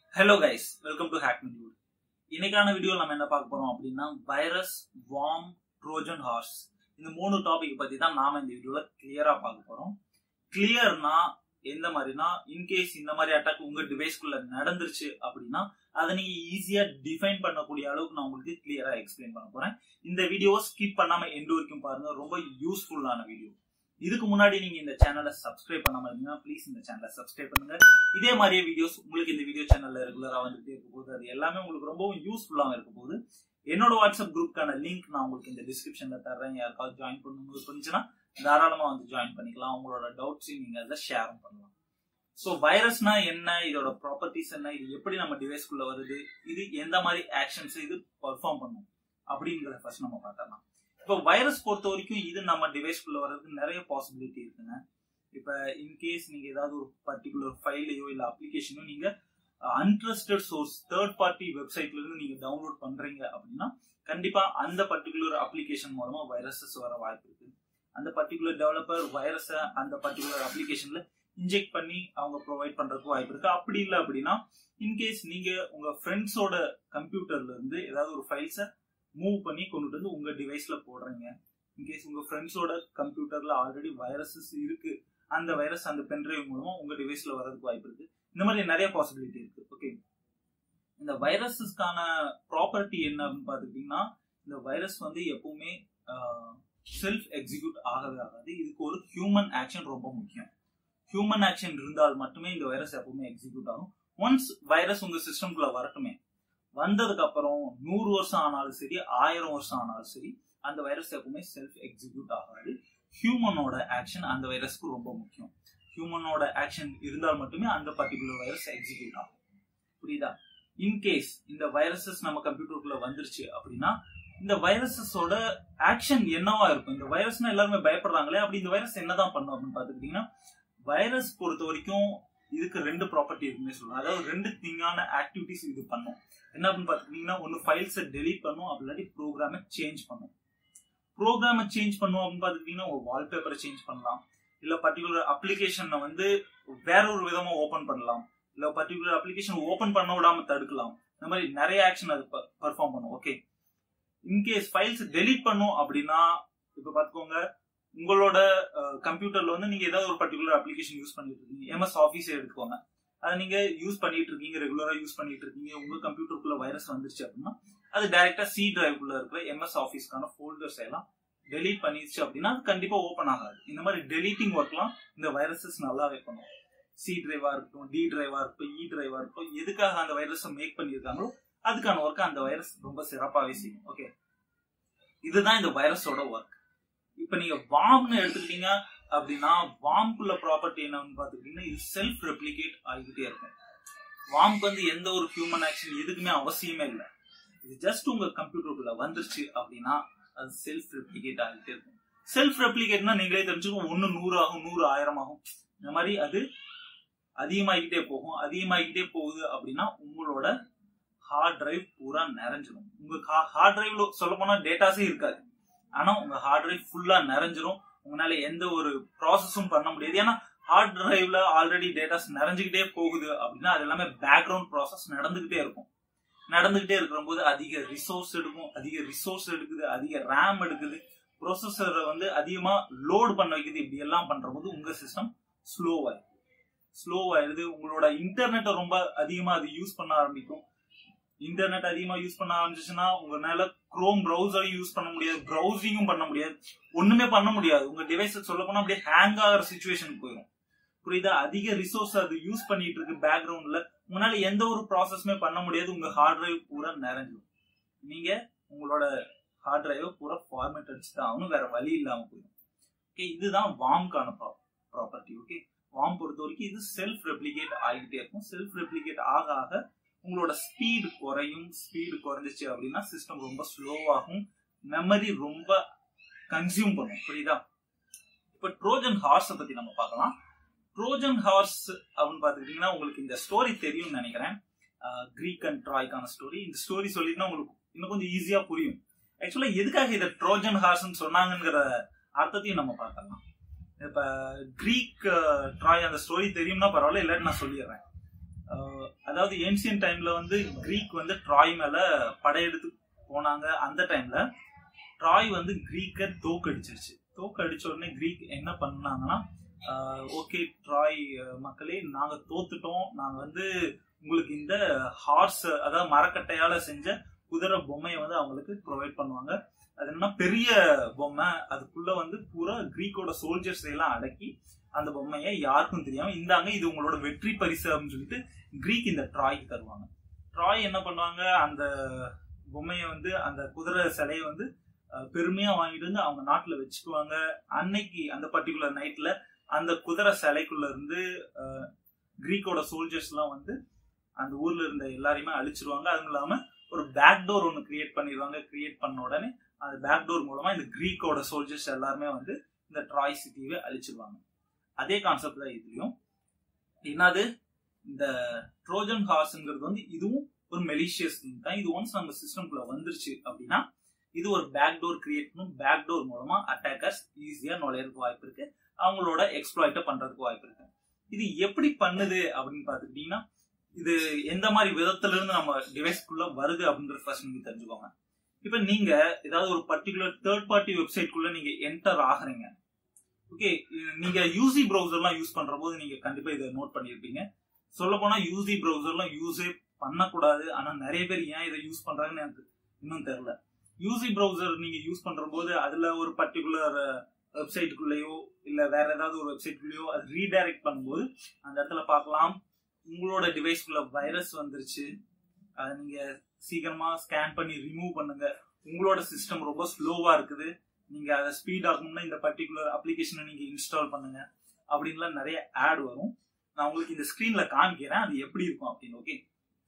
hello guys welcome to hack minute இன்னைக்கான video நம்ம என்ன பார்க்க போறோம் அப்படின்னா வைரஸ் வார்ம் ட்ரோஜன் ஹார்ஸ் இந்த மூணு டாபிக் பத்தி தான் நாம இந்த வீடியோல கிளியரா பார்க்க போறோம் கிளியர்னா எந்த மாதிரினா இன்கேஸ் இந்த மாதிரி அட்டாக் உங்க டிவைஸ்க்குள்ள நடந்துருச்சு அப்படின்னா அதை நீங்க ஈஸியா டிஃபைன் பண்ணக்கூடிய அளவுக்கு நான் உங்களுக்கு கிளியரா எக்ஸ்பிளைன் பண்ண போறேன் இந்த வீடியோவை ஸ்கிப் பண்ணாம எண்டு வரைக்கும் பாருங்க ரொம்ப யூஸ்ஃபுல்லான வீடியோ இதுக்கு முன்னாடி நீங்க இந்த சேனலை சப்ஸ்கிரைப் பண்ணாம இருந்தீங்கன்னா ப்ளீஸ் இந்த சேனலை சப்ஸ்கிரைப் பண்ணுங்க இதே மாதிரியே வீடியோஸ் உங்களுக்கு இந்த வீடியோ சேனல்ல ரெகுலரா வந்துட்டே இருக்க போது அது எல்லாமே உங்களுக்கு ரொம்பவும் யூஸ்ஃபுல்லாக இருக்க போது என்னோட வாட்ஸ்அப் குரூப்க்கான லிங்க் நான் உங்களுக்கு இந்த டிஸ்கிரிப்ஷன்ல தர்றேன் யாருக்காவது ஜாயின் பண்ணணும் இருந்துச்சுன்னா தாராளமா வந்து ஜாயின் பண்ணிக்கலாம் உங்களோட டவுட்ஸையும் நீங்க அதில் ஷேரும் பண்ணலாம் ஸோ வைரஸ்னா என்ன இதோட ப்ராப்பர்ட்டிஸ் என்ன இது எப்படி நம்ம டிவைஸ்க்குள்ள வருது இது எந்த மாதிரி ஆக்ஷன்ஸ் இது பர்ஃபார்ம் பண்ணும் அப்படிங்கிறத ஃபர்ஸ்ட் நம்ம பார்த்தலாம் இப்போ வைரஸ் பொறுத்த வரைக்கும் இது நம்ம டிவைஸ்க்குள்ள வர்றதுக்கு நிறைய பாசிபிலிட்டி இருக்குங்க இப்போ இன்கேஸ் நீங்க ஏதாவது ஒரு பர்டிகுலர் ஃபைலையோ இல்லை அப்ளிகேஷனோ நீங்க அன்ட்ரஸ்டட் சோர்ஸ் தேர்ட் பார்ட்டி வெப்சைட்ல இருந்து நீங்க டவுன்லோட் பண்றீங்க அப்படின்னா கண்டிப்பா அந்த பர்டிகுலர் அப்ளிகேஷன் மூலமா வைரஸஸ் வர வாய்ப்பு இருக்கு அந்த பர்டிகுலர் டெவலப்பர் வைரஸை அந்த பர்டிகுலர் அப்ளிகேஷன்ல இன்ஜெக்ட் பண்ணி அவங்க ப்ரொவைட் பண்றதுக்கு வாய்ப்பு இருக்கு அப்படி இல்லை அப்படின்னா இன்கேஸ் நீங்க உங்க ஃப்ரெண்ட்ஸோட கம்ப்யூட்டர்ல இருந்து ஏதாவது ஒரு ஃபைல்ஸை மூவ் பண்ணி கொண்டுட்டு வந்து உங்க டிவைஸ்ல போடுறீங்க இன்கேஸ் உங்க ஃப்ரெண்ட்ஸோட கம்ப்யூட்டர்ல ஆல்ரெடி வைரஸஸ் இருக்கு அந்த வைரஸ் அந்த பென்ட்ரைவ் மூலமா உங்க டிவைஸ்ல வர்றதுக்கு வாய்ப்பு இருக்கு இந்த மாதிரி நிறைய பாசிபிலிட்டி இருக்கு ஓகே இந்த வைரஸஸ்க்கான ப்ராப்பர்ட்டி என்ன அப்படின்னு பார்த்துக்கிட்டீங்கன்னா இந்த வைரஸ் வந்து எப்பவுமே செல்ஃப் எக்ஸிக்யூட் ஆகவே ஆகாது இதுக்கு ஒரு ஹியூமன் ஆக்ஷன் ரொம்ப முக்கியம் ஹியூமன் ஆக்ஷன் இருந்தால் மட்டுமே இந்த வைரஸ் எப்பவுமே எக்ஸிக்யூட் ஆகும் ஒன்ஸ் வைரஸ் உங்க சிஸ்டம்குள்ள வரட்டுமே வந்ததுக்கு அப்புறம் நூறு வருஷம் ஆனாலும் சரி ஆயிரம் வருஷம் ஆனாலும் சரி அந்த வைரஸ் எப்பவுமே செல்ஃப் எக்ஸிக்யூட் ஆகாது ஹியூமனோட ஆக்ஷன் அந்த வைரஸ்க்கு ரொம்ப முக்கியம் ஹியூமனோட ஆக்ஷன் இருந்தால் மட்டுமே அந்த பர்டிகுலர் வைரஸ் எக்ஸிக்யூட் ஆகும் புரியுதா இன்கேஸ் இந்த வைரஸஸ் நம்ம கம்ப்யூட்டருக்குள்ள வந்துருச்சு அப்படின்னா இந்த வைரஸஸோட ஆக்ஷன் என்னவா இருக்கும் இந்த வைரஸ்னா எல்லாருமே பயப்படுறாங்களே அப்படி இந்த வைரஸ் என்னதான் பண்ணும் அப்படின்னு பாத்துக்கிட்டீங்கன்னா வைரஸ் பொறுத்த வரைக்கும் இதுக்கு ரெண்டு ப்ராப்பர்ட்டி இருக்குன்னு சொல்லலாம் அதாவது ரெண்டு திங்கான ஆக்டிவிட்டிஸ் இது பண்ணும் என்ன அப்படின்னு பாத்துக்கிட்டீங்கன்னா ஒன்னு ஃபைல்ஸை டெலீட் பண்ணும் அப்படி இல்லாட்டி ப்ரோக்ராமை சேஞ்ச் பண்ணும் ப்ரோக்ராமை சேஞ்ச் பண்ணும் அப்படின்னு பாத்துக்கிட்டீங்கன்னா ஒரு வால்பேப்பரை சேஞ்ச் பண்ணலாம் இல்ல பர்டிகுலர் அப்ளிகேஷனை வந்து வேற ஒரு விதமா ஓபன் பண்ணலாம் இல்ல பர்டிகுலர் அப்ளிகேஷன் ஓபன் பண்ண விடாம தடுக்கலாம் இந்த மாதிரி நிறைய ஆக்ஷன் அது பர்ஃபார்ம் பண்ணும் ஓகே இன்கேஸ் ஃபைல்ஸ் டெலீட் பண்ணும் அப்படின்னா இப்ப பாத்துக்கோங்க உங்களோட கம்ப்யூட்டர்ல வந்து நீங்க ஏதாவது ஒரு பர்டிகுலர் அப்ளிகேஷன் யூஸ் பண்ணிட்டு இருக்கீங்க எம்எஸ் ஆஃபீஸே எடுத்துக்கோங்க அதை நீங்க யூஸ் பண்ணிட்டு இருக்கீங்க ரெகுலரா யூஸ் பண்ணிட்டு இருக்கீங்க உங்க கம்ப்யூட்டருக்குள்ள வைரஸ் வந்துருச்சு அப்படின்னா அது டைரக்டா சி டிரைவ்குள்ள இருக்கிற எம்எஸ் ஆஃபீஸ்க்கான ஃபோல்டர்ஸ் எல்லாம் டெலீட் பண்ணிடுச்சு அப்படின்னா அது கண்டிப்பா ஓப்பன் ஆகாது இந்த மாதிரி டெலீட்டிங் ஒர்க்லாம் இந்த வைரஸஸ் நல்லாவே பண்ணும் சி டிரைவா இருக்கட்டும் டி டிரைவா இருக்கட்டும் இ டிரைவா இருக்கட்டும் எதுக்காக அந்த வைரஸை மேக் பண்ணியிருக்காங்களோ அதுக்கான ஒர்க் அந்த வைரஸ் ரொம்ப சிறப்பாகவே செய்யும் ஓகே இதுதான் இந்த வைரஸோட ஒர்க் இப்ப நீங்க வாம்னு எடுத்துக்கிட்டீங்க அப்படின்னா வாம்குள்ள ப்ராப்பர்ட்டி என்னன்னு பாத்துக்கிட்டீங்கன்னா இது செல்ஃப் ரெப்ளிகேட் ஆகிக்கிட்டே இருக்கும் வாம்க்கு வந்து எந்த ஒரு ஹியூமன் ஆக்ஷன் எதுக்குமே அவசியமே இல்லை இது ஜஸ்ட் உங்க கம்ப்யூட்டருக்குள்ள வந்துருச்சு அப்படின்னா அது செல்ஃப் ரெப்ளிகேட் ஆகிட்டே இருக்கும் செல்ஃப் ரெப்ளிகேட்னா நீங்களே தெரிஞ்சுக்கோ ஒன்னு நூறு ஆகும் நூறு ஆயிரம் ஆகும் இந்த மாதிரி அது அதிகமாகிக்கிட்டே போகும் அதிகமாகிக்கிட்டே போகுது அப்படின்னா உங்களோட ஹார்ட் டிரைவ் பூரா நிறைஞ்சிடும் உங்க ஹார்ட் டிரைவ்ல சொல்ல போனா டேட்டாஸே இருக்காது ஆனா உங்க ஹார்ட் டிரைவ் ஃபுல்லா நிறைஞ்சிரும் உங்களால எந்த ஒரு ப்ராசஸும் பண்ண முடியாது ஏன்னா ஹார்ட் டிரைவ்ல ஆல்ரெடி டேட்டாஸ் நிறைஞ்சுக்கிட்டே போகுது அப்படின்னா அது எல்லாமே பேக்ரவுண்ட் ப்ராசஸ் நடந்துகிட்டே இருக்கும் நடந்துகிட்டே இருக்கிற போது அதிக ரிசோர்ஸ் எடுக்கும் அதிக ரிசோர்ஸ் எடுக்குது அதிக ரேம் எடுக்குது ப்ரொசஸரை வந்து அதிகமா லோட் பண்ண வைக்குது இப்படி எல்லாம் பண்ற போது உங்க சிஸ்டம் ஸ்லோவாயிடும் ஸ்லோவாயிடுது உங்களோட இன்டர்நெட்டை ரொம்ப அதிகமா அது யூஸ் பண்ண ஆரம்பிக்கும் இன்டர்நெட் அதிகமா யூஸ் பண்ண ஆரம்பிச்சுன்னா உங்களால குரோம் ப்ரௌசரையும் யூஸ் பண்ண முடியாது ப்ரௌசிங்கும் பண்ண முடியாது ஒண்ணுமே பண்ண முடியாது உங்க டிவைஸ் சொல்ல போனா அப்படியே ஹேங் ஆகிற சுச்சுவேஷனுக்கு போயிடும் புரியுதா அதிக ரிசோர்ஸ் அது யூஸ் பண்ணிட்டு இருக்கு பேக்ரவுண்ட்ல உங்களால எந்த ஒரு ப்ராசஸுமே பண்ண முடியாது உங்க ஹார்ட் டிரைவ் பூரா நிறைஞ்சிடும் நீங்க உங்களோட ஹார்ட் டிரைவை பூரா ஃபார்மேட் அடிச்சு தான் ஆகணும் வேற வழி இல்லாம போயிடும் ஓகே இதுதான் வாம்கான ப்ராப்பர்ட்டி ஓகே வாம் பொறுத்த வரைக்கும் இது செல்ஃப் ரெப்ளிகேட் ஆகிட்டே இருக்கும் செல்ஃப் ரெப்ளிகேட் ஆக ஆக உங்களோட ஸ்பீடு குறையும் ஸ்பீடு குறைஞ்சிச்சு அப்படின்னா சிஸ்டம் ரொம்ப ஸ்லோவாகும் மெமரி ரொம்ப கன்சியூம் பண்ணும் புரியுதா இப்ப ட்ரோஜன் ஹார்ஸை பத்தி நம்ம பார்க்கலாம் ட்ரோஜன் ஹார்ஸ் அப்படின்னு பாத்துக்கிட்டீங்கன்னா உங்களுக்கு இந்த ஸ்டோரி தெரியும்னு நினைக்கிறேன் கிரீக் அண்ட் ட்ராய்க்கான ஸ்டோரி இந்த ஸ்டோரி சொல்லிட்டுனா உங்களுக்கு இன்னும் கொஞ்சம் ஈஸியா புரியும் ஆக்சுவலா எதுக்காக இதை ட்ரோஜன் ஹார்ஸ்ன்னு சொன்னாங்கிற அர்த்தத்தையும் நம்ம பார்க்கலாம் இப்ப கிரீக் ட்ராய் அந்த ஸ்டோரி தெரியும்னா பரவாயில்ல இல்லாட்டி நான் சொல்லிடுறேன் அதாவது ஏன்சியன் டைம்ல வந்து கிரீக் வந்து ட்ராய் மேல படையெடுத்து போனாங்க அந்த டைம்ல ட்ராய் வந்து கிரீக்கை தோக்கடிச்சிருச்சு தோக்கடிச்ச உடனே கிரீக் என்ன பண்ணாங்கன்னா ஓகே ட்ராய் அஹ், மக்களே நாங்க தோத்துட்டோம் நாங்க வந்து உங்களுக்கு இந்த ஹார்ஸ் அதாவது மரக்கட்டையால செஞ்ச குதிரை பொம்மையை வந்து அவங்களுக்கு ப்ரொவைட் பண்ணுவாங்க அது என்னன்னா பெரிய பொம்மை அதுக்குள்ள வந்து பூரா கிரீக்கோட சோல்ஜர்ஸ் எல்லாம் அடக்கி அந்த பொம்மையை யாருக்கும் தெரியாம இந்தாங்க இது உங்களோட வெற்றி பரிசு அப்படின்னு சொல்லிட்டு கிரீக் இந்த ட்ராய்க்கு தருவாங்க ட்ராய் என்ன பண்ணுவாங்க அந்த பொம்மையை வந்து அந்த குதிரை சிலையை வந்து அஹ், பெருமையா வாங்கிட்டு வந்து அவங்க நாட்டுல வச்சுக்குவாங்க அன்னைக்கு அந்த பர்டிகுலர் நைட்ல அந்த குதிரை சிலைக்குள்ள இருந்து அஹ், கிரீக்கோட சோல்ஜர்ஸ் எல்லாம் வந்து அந்த ஊர்ல இருந்த எல்லாரையுமே அழிச்சிருவாங்க அதுவும் இல்லாம ஒரு பேக் டோர் ஒன்று கிரியேட் பண்ணிடுவாங்க கிரியேட் பண்ண உடனே அந்த பேக் டோர் மூலமா இந்த கிரீக்கோட சோல்ஜர்ஸ் எல்லாருமே வந்து இந்த ட்ராய் சிட்டியை அழிச்சிருவாங்க அதே கான்செப்ட் தான் இதுலயும் என்னது இந்த ட்ரோஜன் ஹார்ஸ்ங்கிறது வந்து இதுவும் ஒரு மெலிஷியஸ் திங் தான் இது ஒன்ஸ் நம்ம சிஸ்டம்குள்ள வந்துருச்சு அப்படின்னா இது ஒரு பேக் டோர் கிரியேட் பண்ணும் பேக் டோர் மூலமா அட்டாக்கர்ஸ் ஈஸியா நுழையறதுக்கு வாய்ப்பு இருக்கு அவங்களோட எக்ஸ்ப்ளாய்ட்ட பண்றதுக்கு வாய்ப்பு இருக்கு இது எப்படி பண்ணுது அப்படின்னு பாத்துக்கிட்டீங்கன்னா இது எந்த மாதிரி விதத்துல இருந்து நம்ம டிவைஸ்க்குள்ள வருது அப்படின்றது ஃபர்ஸ்ட் நீங்க தெரிஞ்சுக்கோங்க இப்ப நீங்க ஏதாவது ஒரு பர்டிகுலர் தேர்ட் பார்ட்டி வெப்சைட்குள்ள நீங்க என்டர் ஆகுறீங்க ஓகே நீங்க யூசி ப்ரௌசர்லாம் யூஸ் பண்ற போது நீங்க கண்டிப்பா இதை நோட் பண்ணிருப்பீங்க சொல்ல போனா யூசி ப்ரௌசர்லாம் யூஸே பண்ணக்கூடாது ஆனா நிறைய பேர் ஏன் இதை யூஸ் பண்றாங்கன்னு எனக்கு இன்னும் தெரியல யூசி ப்ரௌசர் நீங்க யூஸ் பண்ற போது அதுல ஒரு பர்டிகுலர் வெப்சைட்டுக்குள்ளேயோ இல்ல வேற ஏதாவது ஒரு வெப்சைட்குள்ளேயோ அது ரீடைரக்ட் பண்ணும்போது அந்த இடத்துல பார்க்கலாம் உங்களோட டிவைஸ்க்குள்ள வைரஸ் வந்துருச்சு அதை நீங்க சீக்கிரமா ஸ்கேன் பண்ணி ரிமூவ் பண்ணுங்க உங்களோட சிஸ்டம் ரொம்ப ஸ்லோவா இருக்குது நீங்க அதை ஸ்பீட் ஆகணும்னா இந்த பர்டிகுலர் அப்ளிகேஷனை நீங்க இன்ஸ்டால் பண்ணுங்க அப்படின்லாம் நிறைய ஆட் வரும் நான் உங்களுக்கு இந்த ஸ்கிரீன்ல காமிக்கிறேன் அது எப்படி இருக்கும் அப்படின்னு ஓகே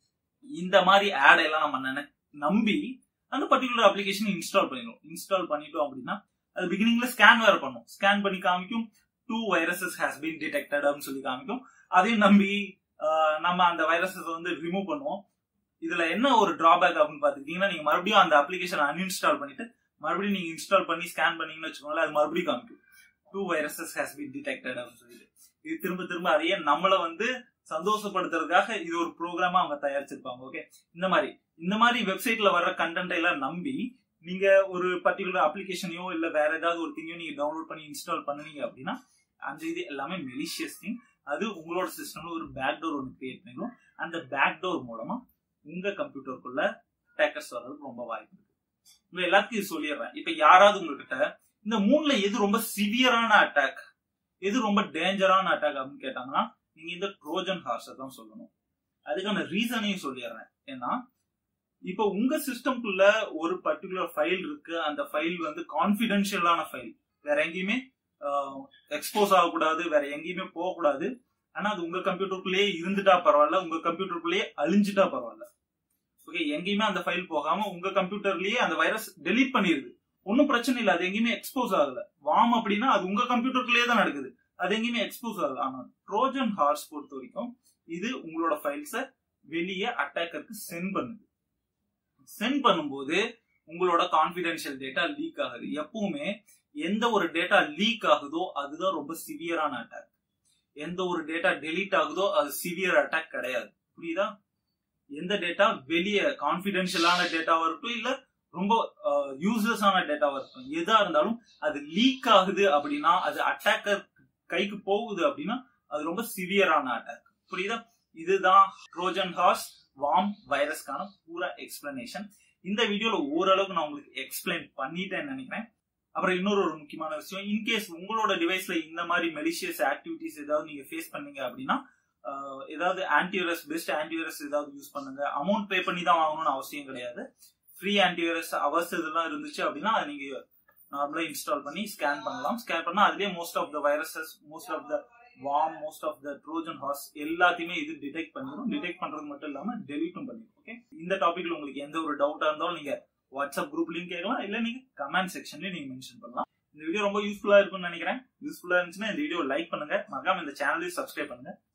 இந்த மாதிரி ஆட் எல்லாம் நம்ம நினை- நம்பி அந்த பர்டிகுலர் அப்ளிகேஷன் இன்ஸ்டால் பண்ணிடும் இன்ஸ்டால் பண்ணிட்டோம் அப்படின்னா அது பிகினிங்ல ஸ்கேன் வேற பண்ணும் ஸ்கேன் பண்ணி காமிக்கும் two viruses has been detected அப்படின்னு சொல்லி காமிக்கும் அதையும் நம்பி ஆஹ், நம்ம அந்த வைரஸஸ் வந்து ரிமூவ் பண்ணுவோம் இதுல என்ன ஒரு டிராபேக் அப்படின்னு பாத்துக்கிட்டீங்கன்னா நீங்க மறுபடியும் அந்த அப்ளிகேஷன் அன்இன்ஸ்டால் பண்ணிட்டு மறுபடியும் நீங்க இன்ஸ்டால் பண்ணி ஸ்கேன் பண்ணீங்கன்னு வச்சுக்கோங்களேன் அது மறுபடியும் காமிக்கும் two viruses has been detected அப்படின்னு சொல்லிட்டு இது திரும்ப திரும்ப அதையே நம்மள வந்து சந்தோஷப்படுத்துறதுக்காக இது ஒரு ப்ரோக்ராமா அவங்க தயாரிச்சிருப்பாங்க ஓகே இந்த மாதிரி இந்த மாதிரி வெப்சைட்ல வர்ற கண்டென்ட் எல்லாம் நம்பி நீங்க ஒரு பர்டிகுலர் அப்ளிகேஷனையோ இல்ல வேற ஏதாவது ஒரு திங்கையோ நீங்க டவுன்லோட் பண்ணி இன்ஸ்டால் பண்ணுனீங்க அப்படின்னா அந்த இது எல்லாமே மெலிஷியஸ் திங் அது உங்களோட சிஸ்டம்ல ஒரு பேக் டோர் ஒன்று கிரியேட் பண்ணிடும் அந்த பேக் டோர் மூலமா உங்க கம்ப்யூட்டருக்குள்ள டேக்கர்ஸ் வர்றதுக்கு ரொம்ப வாய்ப்பு இருக்கு உங்க எல்லாத்துக்கும் இது சொல்லிடுறேன் இப்ப யாராவது உங்ககிட்ட இந்த மூணுல எது ரொம்ப சிவியரான அட்டாக் எது ரொம்ப டேஞ்சரான அட்டாக் அப்படின்னு கேட்டாங்கன்னா நீங்க இந்த ட்ரோஜன் ஹார்ஸை தான் சொல்லணும் அதுக்கான ரீசனையும் சொல்லிடுறேன் ஏன்னா இப்போ உங்க சிஸ்டம்குள்ள ஒரு பர்டிகுலர் ஃபைல் இருக்கு அந்த ஃபைல் வந்து கான்பிடென்ஷியலான ஃபைல் வேற எங்கேயுமே எக்ஸ்போஸ் ஆகக்கூடாது வேற எங்கேயுமே போகக்கூடாது ஆனா அது உங்க கம்ப்யூட்டருக்குள்ளேயே இருந்துட்டா பரவாயில்ல உங்க கம்ப்யூட்டருக்குள்ளேயே அழிஞ்சிட்டா பரவாயில்ல ஓகே எங்கேயுமே அந்த ஃபைல் போகாம உங்க கம்ப்யூட்டர்லயே அந்த வைரஸ் டெலீட் பண்ணிருது ஒன்றும் பிரச்சனை இல்லை அது எங்கேயுமே எக்ஸ்போஸ் ஆகல வாம் அப்படின்னா அது உங்க கம்ப்யூட்டருக்குள்ளேயே தான் நடக்குது அது எங்கேயுமே எக்ஸ்போஸ் ஆகல ஆனா ட்ரோஜன் ஹார்ஸ் பொறுத்த வரைக்கும் இது உங்களோட ஃபைல்ஸை வெளியே அட்டாக்கருக்கு சென்ட் பண்ணுது சென்ட் பண்ணும்போது உங்களோட கான்பிடென்ஷியல் டேட்டா லீக் ஆகுது எப்பவுமே எந்த ஒரு டேட்டா லீக் ஆகுதோ அதுதான் ரொம்ப சிவியரான அட்டாக் எந்த ஒரு டேட்டா டெலீட் ஆகுதோ அது சிவியர் அட்டாக் கிடையாது புரியுதா எந்த டேட்டா வெளியே கான்பிடென்ஷியலான டேட்டாவா இருக்கட்டும் இல்ல ரொம்ப யூசர்ஸ் ஆன டேட்டாவா இருக்கும் எதா இருந்தாலும் அது லீக் ஆகுது அப்படின்னா அது அட்டாக்கர் கைக்கு போகுது அப்படின்னா அது ரொம்ப சிவியரான அட்டாக் புரியுதா இதுதான் ட்ரோஜன் ஹார்ஸ் வார்ம் வைரஸ்க்கான பூரா எக்ஸ்பிளனேஷன் இந்த வீடியோல ஓரளவுக்கு நான் உங்களுக்கு எக்ஸ்பிளைன் பண்ணிட்டேன்னு நினைக்கிறேன் அப்புறம் இன்னொரு ஒரு முக்கியமான விஷயம் இன்கேஸ் உங்களோட டிவைஸ்ல இந்த மாதிரி மெலிஷியஸ் ஆக்டிவிட்டிஸ் ஏதாவது நீங்க ஃபேஸ் பண்ணீங்க அப்படின்னா ஆஹ், ஏதாவது ஆன்டிவைரஸ் பெஸ்ட் ஆன்டிவைரஸ் ஏதாவது யூஸ் பண்ணுங்க அமௌண்ட் பே பண்ணி தான் வாங்கணும்னு அவசியம் கிடையாது ஃப்ரீ ஆன்டிவைரஸ் அவர்ஸ் இதெல்லாம் இருந்துச்சு அப்படின்னா அதை நீங்க நார்மலா இன்ஸ்டால் பண்ணி ஸ்கேன் பண்ணலாம் ஸ்கேன் பண்ணா அதுலயே most of the viruses most of the worm most of the Trojan horse எல்லாத்தையுமே இது டிடெக்ட் பண்ணிடும் டிடெக்ட் பண்றது மட்டும் இல்லாம டெலிட்டும் பண்ணிடும் ஓகே இந்த டாபிக்ல உங்களுக்கு எந்த ஒரு டவுட்டா இருந்தாலும் நீங்க வாட்ஸ்அப் குரூப்லயும் கேட்கலாம் இல்ல நீங்க கமெண்ட் செக்ஷன்லயும் நீங்க மென்ஷன் பண்ணலாம் இந்த வீடியோ ரொம்ப யூஸ்ஃபுல்லா இருக்கும்னு நினைக்கிறேன் யூஸ்ஃபுல்லா இருந்துச்சுன்னா இந்த வீடியோ லைக் பண்ணுங்க மறக்காம இந்த சேனலையும் சப்ஸ்கிரைப் பண்ணுங்க